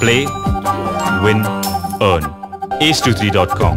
Play, win, earn. ace23.com.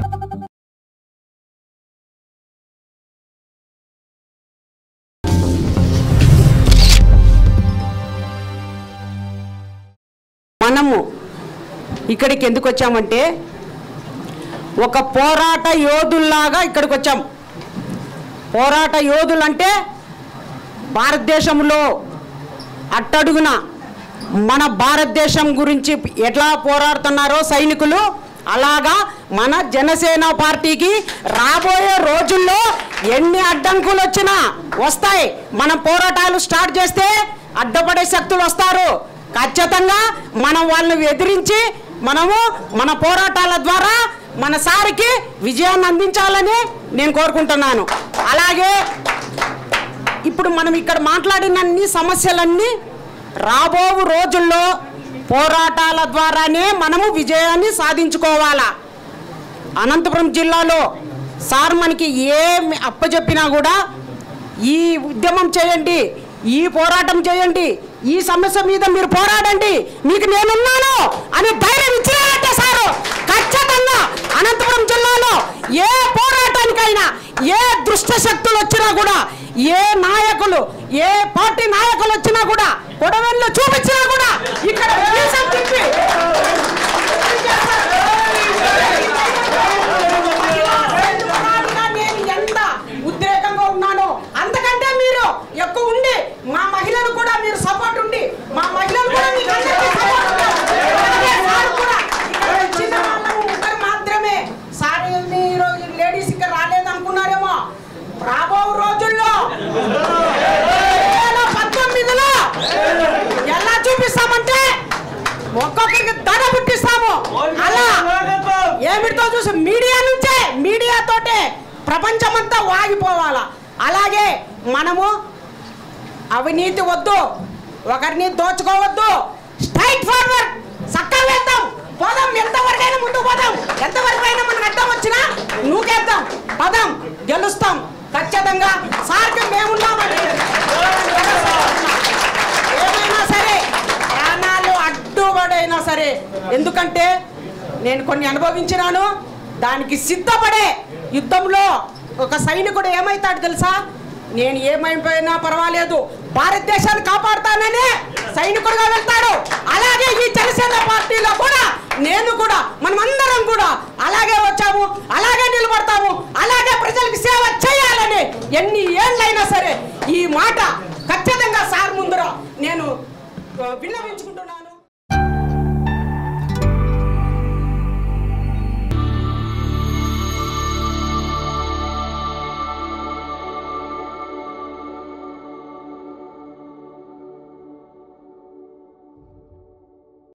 మనము ఇక్కడికి ఎందుకు వచ్చామంటే ఒక పోరాట యోధుల్లాగా ఇక్కడికి వచ్చాం పోరాట యోధులు అంటే భారతదేశంలో అట్టడుగున మన భారతదేశం గురించి ఎట్లా పోరాడుతున్నారో సైనికులు అలాగా మన జనసేన పార్టీకి రాబోయే రోజుల్లో ఎన్ని అడ్డంకులు వచ్చినా వస్తాయి మన పోరాటాలు స్టార్ట్ చేస్తే అడ్డపడే శక్తులు వస్తారు ఖచ్చితంగా మనం వాళ్ళని ఎదిరించి మనము మన పోరాటాల ద్వారా మన సారికి విజయాన్ని అందించాలని నేను కోరుకుంటున్నాను అలాగే ఇప్పుడు మనం ఇక్కడ మాట్లాడిన అన్ని సమస్యలన్నీ రాబో రోజుల్లో పోరాటాల ద్వారానే మనము విజయాన్ని సాధించుకోవాలా అనంతపురం జిల్లాలో సార్ మనకి ఏం అప్పచెప్పినా కూడా ఈ ఉద్యమం చేయండి ఈ పోరాటం చేయండి ఈ సమస్య మీద మీరు పోరాడండి మీకు నేనున్నాను అని ధైర్యం ఇచ్చినారంటే సారు ఖచ్చితంగా అనంతపురం జిల్లాలో ఏ పోరాటానికైనా ఏ దుష్ట శక్తులు వచ్చినా కూడా ఏ నాయకులు ఏ పార్టీ నాయకులు వచ్చినా కూడా పొడవెళ్ళు చూపించినా కూడా ఇక్కడ మీసం తిప్పి నేను ఎంత ఉద్రేకంగా ఉన్నానో అంతకంటే మీరు ఎక్కువ ఉండి మా మహిళలు కూడా మీరు సపోర్ట్ ఉండి మా మహిళలు కూడా మీకు అందరికీ support ఉంటారు. అలాగే సార్ కూడా ఇక్కడ వచ్చిన వాళ్ళము ఒకరు మాత్రమే సార్ మీరు లేడీస్ ఇక్కడ రాలేదు అనుకున్నారేమో రాబో రోజుల్లో వేల పద్దెనిమిదిలో ఎలా చూపిస్తామంటే ఒక్కొక్కరికి ధర పుట్టిస్తాము అలా ఏమిటో చూసి మీడియా నుంచే మీడియా తోటే ప్రపంచమంతా వాగిపోవాలా అలాగే మనము అవినీతి వద్దు ఒకరిని దోచుకోవద్దు స్ట్రైట్ ఫార్వర్డ్ చక్కగా వెళ్తాం పోదాం ఎంతవరకైనా ముందుకు పోదాం ఎంతవరకైనా మనకు అడ్డం వచ్చినా నూకేద్దాం పదాం గెలుస్తాం ఖచ్చితంగా సార్కి మేమున్నామని ఏమైనా సరే ప్రాణాలు అడ్డుపడైనా సరే ఎందుకంటే నేను కొన్ని అనుభవించినాను దానికి సిద్ధపడే యుద్ధంలో ఒక సైనికుడు ఏమైతాడు తెలుసా నేను ఏమైపోయినా పర్వాలేదు భారతదేశాన్ని కాపాడుతానని సైనికుడుగా వెళ్తాడు అలాగే ఈ జనసేన పార్టీలో కూడా నేను కూడా మనమందరం కూడా అలాగే వచ్చాము అలాగే నిలబడతాము అలాగే ప్రజలకు సేవ చేయాలని ఎన్ని ఏళ్ళైనా సరే ఈ మాట ఖచ్చితంగా సార్ ముందర నేను ఆ, విన్నవించుకుంటాను